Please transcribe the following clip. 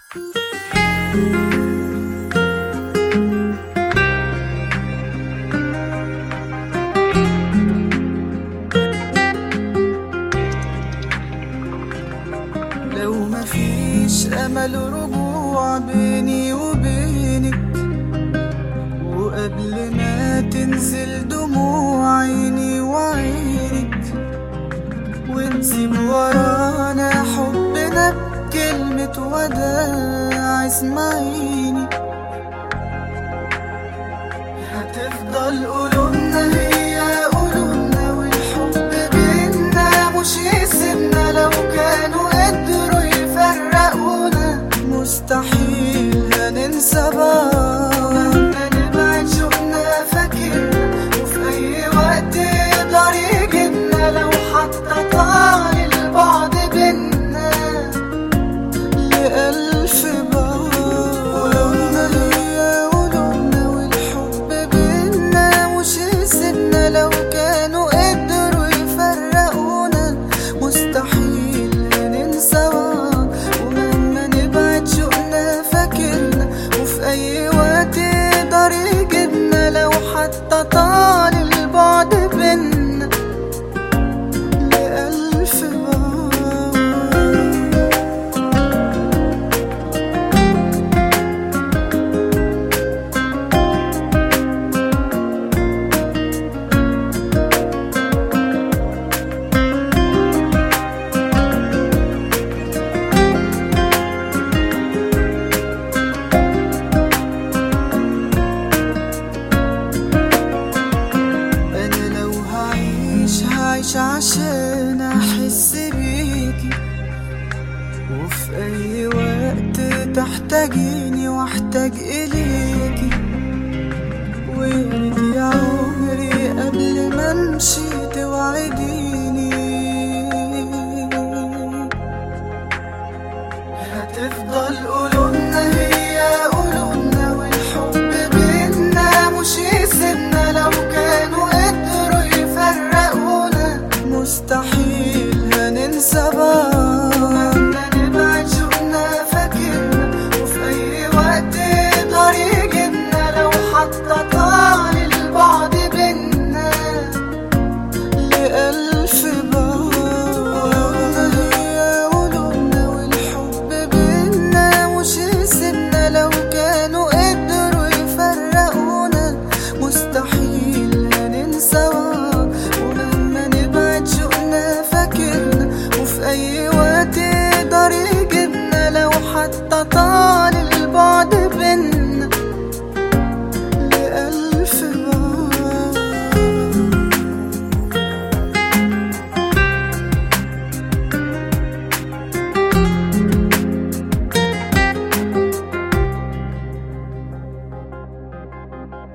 لو مفيش امل رجوع بيني وبينك وقبل ما تنزل دموع عيني وعينك ونسيب ورانا حبنا بكلمة وداع اسمعيني هتفضل قلوبنا هي قلوبنا والحب بينا مش يسيبنا لو كانوا قدروا يفرقونا مستحيل هننسى بعض مهما نبعد شوقنا فاكرنا وفي أي وقت يقدر يجيبنا لو حتى طال البعد بينا لألف بعد قلوبنا هي قلوبنا والحب بينا مش يسيبنا لو كانوا قدروا يفرقونا مستحيل ننسى بعض ومهما نبعد شوقنا فاكرنا وفي أي وقت يقدر يجيبنا لو حتى طال البعد بينا لألف بعد انا لو هعيش هعيش عشان احس بيكي وفي اي وقت تحتاجيني واحتاج اليكي ويريد يا عمري قبل ما امشي توعديني هتفضل قلوبنا هي قلوبنا والحب بينا مش يسيبنا لو كانوا قدروا يفرقونا مستحيل هننسى بعض مهما نبعد شوقنا فاكرنا وفي أي وقت يقدر يجيبنا لو حتى طال البعد بينا لألف بعد قلوبنا هي قلوبنا والحب بينا مش يسيبنا لو كانوا قدروا يفرقونا مستحيل هننسى بعض ومهما نبعد شوقنا فاكرنا وفي أي وقت يقدر يجيبنا لو حتى طال